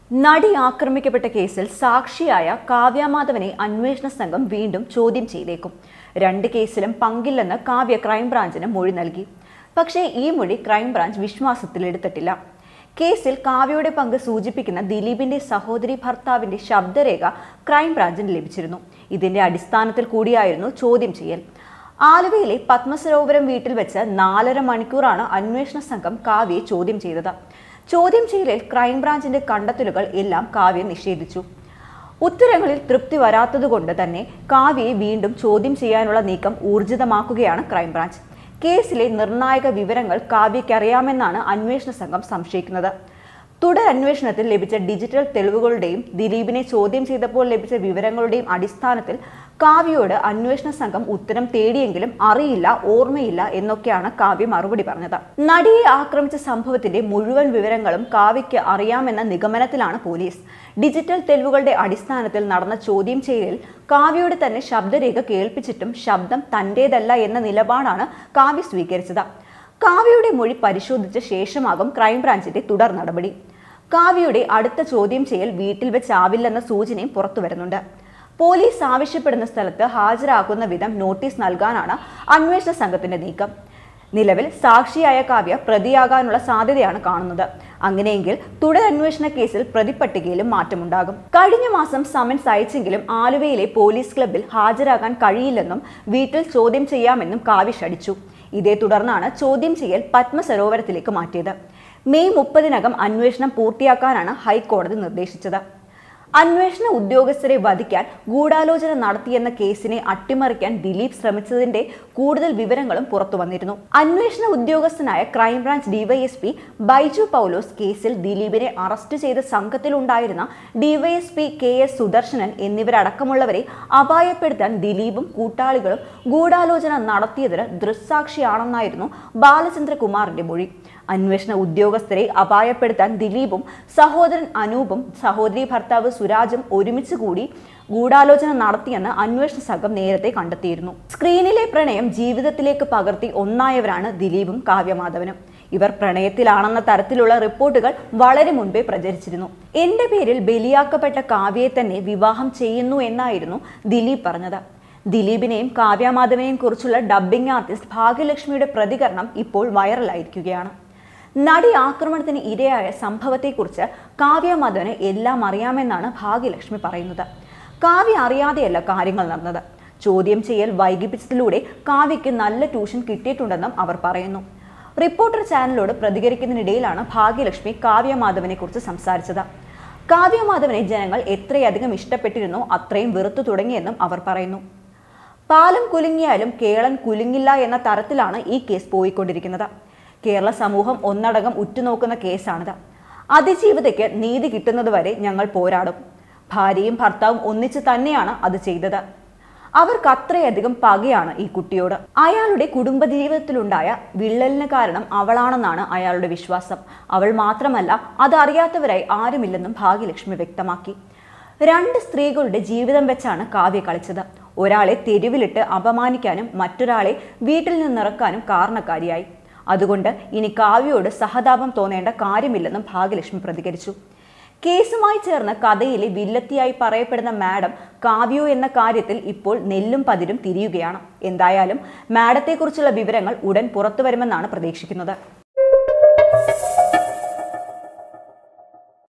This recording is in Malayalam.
നടി ആക്രമിക്കപ്പെട്ട കേസിൽ സാക്ഷിയായ കാവ്യമാധവനെ അന്വേഷണ സംഘം വീണ്ടും ചോദ്യം ചെയ്തേക്കും രണ്ട് കേസിലും പങ്കില്ലെന്ന് കാവ്യ ക്രൈംബ്രാഞ്ചിന് മൊഴി നൽകി പക്ഷേ ഈ മൊഴി ക്രൈംബ്രാഞ്ച് വിശ്വാസത്തിലെടുത്തിട്ടില്ല കേസിൽ കാവ്യയുടെ പങ്ക് സൂചിപ്പിക്കുന്ന ദിലീപിന്റെ സഹോദരി ഭർത്താവിന്റെ ശബ്ദരേഖ ക്രൈംബ്രാഞ്ചിന് ലഭിച്ചിരുന്നു ഇതിന്റെ അടിസ്ഥാനത്തിൽ കൂടിയായിരുന്നു ചോദ്യം ചെയ്യൽ ആലുവയിലെ പത്മസരോവരം വീട്ടിൽ വെച്ച് നാലര മണിക്കൂറാണ് അന്വേഷണ സംഘം കാവ്യയെ ചോദ്യം ചെയ്തത് ചോദ്യം ചെയ്യലിൽ ക്രൈംബ്രാഞ്ചിന്റെ കണ്ടെത്തലുകൾ എല്ലാം കാവ്യ നിഷേധിച്ചു ഉത്തരങ്ങളിൽ തൃപ്തി വരാത്തതുകൊണ്ട് തന്നെ കാവ്യയെ വീണ്ടും ചോദ്യം ചെയ്യാനുള്ള നീക്കം ഊർജിതമാക്കുകയാണ് ക്രൈംബ്രാഞ്ച് കേസിലെ നിർണായക വിവരങ്ങൾ കാവ്യയ്ക്കറിയാമെന്നാണ് അന്വേഷണ സംഘം സംശയിക്കുന്നത് തുടരന്വേഷണത്തിൽ ലഭിച്ച ഡിജിറ്റൽ തെളിവുകളുടെയും ദിലീപിനെ ചോദ്യം ചെയ്തപ്പോൾ ലഭിച്ച വിവരങ്ങളുടെയും അടിസ്ഥാനത്തിൽ കാവ്യയോട് അന്വേഷണ സംഘം ഉത്തരം തേടിയെങ്കിലും അറിയില്ല ഓർമ്മയില്ല എന്നൊക്കെയാണ് കാവ്യ മറുപടി പറഞ്ഞത് നടിയെ ആക്രമിച്ച സംഭവത്തിന്റെ മുഴുവൻ വിവരങ്ങളും കാവ്യയ്ക്ക് അറിയാമെന്ന നിഗമനത്തിലാണ് പോലീസ് ഡിജിറ്റൽ തെളിവുകളുടെ അടിസ്ഥാനത്തിൽ നടന്ന ചോദ്യം ചെയ്യലിൽ കാവ്യയോട് തന്നെ ശബ്ദരേഖ കേൾപ്പിച്ചിട്ടും ശബ്ദം തന്റേതല്ല എന്ന നിലപാടാണ് കാവ്യ സ്വീകരിച്ചത് കാവ്യയുടെ മൊഴി പരിശോധിച്ച ശേഷമാകും ക്രൈംബ്രാഞ്ചിന്റെ തുടർ നടപടി കാവ്യയുടെ അടുത്ത ചോദ്യം ചെയ്യൽ വീട്ടിൽ വെച്ചാവില്ലെന്ന സൂചനയും പുറത്തു വരുന്നുണ്ട് പോലീസ് ആവശ്യപ്പെടുന്ന സ്ഥലത്ത് ഹാജരാക്കുന്ന വിധം നോട്ടീസ് നൽകാനാണ് അന്വേഷണ സംഘത്തിന്റെ നീക്കം നിലവിൽ സാക്ഷിയായ കാവ്യ പ്രതിയാകാനുള്ള സാധ്യതയാണ് കാണുന്നത് അങ്ങനെയെങ്കിൽ തുടരന്വേഷണ കേസിൽ പ്രതിപട്ടികയിലും മാറ്റമുണ്ടാകും കഴിഞ്ഞ മാസം സമൻസ് അയച്ചെങ്കിലും ആലുവയിലെ പോലീസ് ക്ലബ്ബിൽ ഹാജരാകാൻ കഴിയില്ലെന്നും വീട്ടിൽ ചോദ്യം ചെയ്യാമെന്നും കാവ്യ ശടിച്ചു ഇതേ തുടർന്നാണ് ചോദ്യം ചെയ്യൽ പത്മസരോവരത്തിലേക്ക് മാറ്റിയത് മെയ് മുപ്പതിനകം അന്വേഷണം പൂർത്തിയാക്കാനാണ് ഹൈക്കോടതി നിർദ്ദേശിച്ചത് അന്വേഷണ ഉദ്യോഗസ്ഥരെ വധിക്കാൻ ഗൂഢാലോചന നടത്തിയെന്ന കേസിനെ അട്ടിമറിക്കാൻ ദിലീപ് ശ്രമിച്ചതിന്റെ കൂടുതൽ വിവരങ്ങളും പുറത്തു വന്നിരുന്നു അന്വേഷണ ഉദ്യോഗസ്ഥനായ ക്രൈംബ്രാഞ്ച് ഡിവൈഎസ്പി ബൈജു പൗലോസ് കേസിൽ ദിലീപിനെ അറസ്റ്റ് ചെയ്ത സംഘത്തിലുണ്ടായിരുന്ന ഡിവൈഎസ്പി കെ എസ് സുദർശനൻ എന്നിവരടക്കമുള്ളവരെ അപായപ്പെടുത്താൻ ദിലീപും കൂട്ടാളികളും ഗൂഢാലോചന നടത്തിയതിന് ദൃക്സാക്ഷിയാണെന്നായിരുന്നു ബാലചന്ദ്രകുമാറിന്റെ മൊഴി അന്വേഷണ ഉദ്യോഗസ്ഥരെ അപായപ്പെടുത്താൻ ദിലീപും സഹോദരൻ അനൂപും സഹോദരി ഭർത്താവ് സുരാജും ഒരുമിച്ച് കൂടി ഗൂഢാലോചന നടത്തിയെന്ന് അന്വേഷണ സംഘം നേരത്തെ കണ്ടെത്തിയിരുന്നു സ്ക്രീനിലെ പ്രണയം ജീവിതത്തിലേക്ക് പകർത്തി ഒന്നായവരാണ് ദിലീപും കാവ്യമാധവനും ഇവർ പ്രണയത്തിലാണെന്ന തരത്തിലുള്ള റിപ്പോർട്ടുകൾ വളരെ മുൻപേ പ്രചരിച്ചിരുന്നു എന്റെ പേരിൽ ബലിയാക്കപ്പെട്ട കാവ്യയെ തന്നെ വിവാഹം ചെയ്യുന്നു എന്നായിരുന്നു ദിലീപ് പറഞ്ഞത് ദിലീപിനെയും കാവ്യമാധവനെയും കുറിച്ചുള്ള ഡബ്ബിംഗ് ആർട്ടിസ്റ്റ് ഭാഗ്യലക്ഷ്മിയുടെ പ്രതികരണം ഇപ്പോൾ വൈറലായിരിക്കുകയാണ് നടി ആക്രമണത്തിന് ഇരയായ സംഭവത്തെക്കുറിച്ച് കാവ്യമാധവന് എല്ലാം അറിയാമെന്നാണ് ഭാഗ്യലക്ഷ്മി പറയുന്നത് കാവ്യ അറിയാതെയല്ല കാര്യങ്ങൾ നടന്നത് ചോദ്യം ചെയ്യൽ വൈകിപ്പിച്ചതിലൂടെ കാവ്യയ്ക്ക് നല്ല ട്യൂഷൻ കിട്ടിയിട്ടുണ്ടെന്നും അവർ പറയുന്നു റിപ്പോർട്ടർ ചാനലിനോട് പ്രതികരിക്കുന്നതിനിടയിലാണ് ഭാഗ്യലക്ഷ്മി കാവ്യമാധവനെ കുറിച്ച് സംസാരിച്ചത് കാവ്യമാധവനെ ജനങ്ങൾ എത്രയധികം ഇഷ്ടപ്പെട്ടിരുന്നോ അത്രയും വെറുത്തു തുടങ്ങിയെന്നും അവർ പറയുന്നു പാലം കുലുങ്ങിയാലും കേളൻ കുലുങ്ങില്ല എന്ന തരത്തിലാണ് ഈ കേസ് പോയിക്കൊണ്ടിരിക്കുന്നത് കേരള സമൂഹം ഒന്നടങ്കം ഉറ്റുനോക്കുന്ന കേസാണിത് അതിജീവിതയ്ക്ക് നീതി കിട്ടുന്നതുവരെ ഞങ്ങൾ പോരാടും ഭാര്യയും ഭർത്താവും ഒന്നിച്ച് തന്നെയാണ് അത് ചെയ്തത് അവർക്ക് അത്രയധികം പകയാണ് ഈ കുട്ടിയോട് അയാളുടെ കുടുംബജീവിതത്തിലുണ്ടായ വിള്ളലിന് കാരണം അവളാണെന്നാണ് അയാളുടെ വിശ്വാസം അവൾ മാത്രമല്ല അതറിയാത്തവരായി ആരുമില്ലെന്നും ഭാഗ്യലക്ഷ്മി വ്യക്തമാക്കി രണ്ട് സ്ത്രീകളുടെ ജീവിതം വെച്ചാണ് കാവ്യ കളിച്ചത് ഒരാളെ തെരുവിലിട്ട് അപമാനിക്കാനും മറ്റൊരാളെ വീട്ടിൽ നിന്നിറക്കാനും കാരണക്കാരിയായി അതുകൊണ്ട് ഇനി കാവ്യയോട് സഹതാപം തോന്നേണ്ട കാര്യമില്ലെന്നും ഭാഗ്യലക്ഷ്മി പ്രതികരിച്ചു കേസുമായി ചേർന്ന് കഥയിലെ വില്ലത്തിയായി പറയപ്പെടുന്ന മാഡം കാവ്യോ എന്ന കാര്യത്തിൽ ഇപ്പോൾ നെല്ലും പതിരും തിരിയുകയാണ് എന്തായാലും മാഡത്തെക്കുറിച്ചുള്ള വിവരങ്ങൾ ഉടൻ പുറത്തു വരുമെന്നാണ് പ്രതീക്ഷിക്കുന്നത്